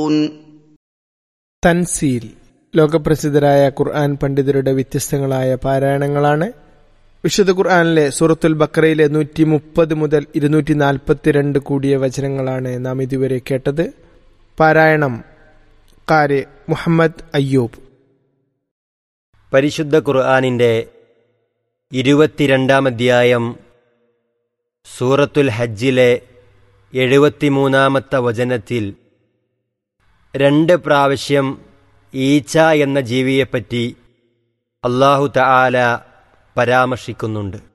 തൻസീൽ ലോകപ്രസിദ്ധരായ ഖുർആൻ പണ്ഡിതരുടെ വ്യത്യസ്തങ്ങളായ പാരായണങ്ങളാണ് വിശുദ്ധ ഖുർആനിലെ സൂറത്തുൽ ബക്കറയിലെ നൂറ്റി മുപ്പത് മുതൽ ഇരുന്നൂറ്റി നാൽപ്പത്തിരണ്ട് കൂടിയ വചനങ്ങളാണ് നാം ഇതുവരെ കേട്ടത് പാരായണം കാര് മുഹമ്മദ് അയ്യൂബ് പരിശുദ്ധ ഖുർആാനിൻ്റെ ഇരുപത്തിരണ്ടാം അധ്യായം സൂറത്തുൽ ഹജ്ജിലെ എഴുപത്തിമൂന്നാമത്തെ വചനത്തിൽ രണ്ട് പ്രാവശ്യം ഈച്ച എന്ന ജീവിയെപ്പറ്റി അള്ളാഹു തആല പരാമർശിക്കുന്നുണ്ട്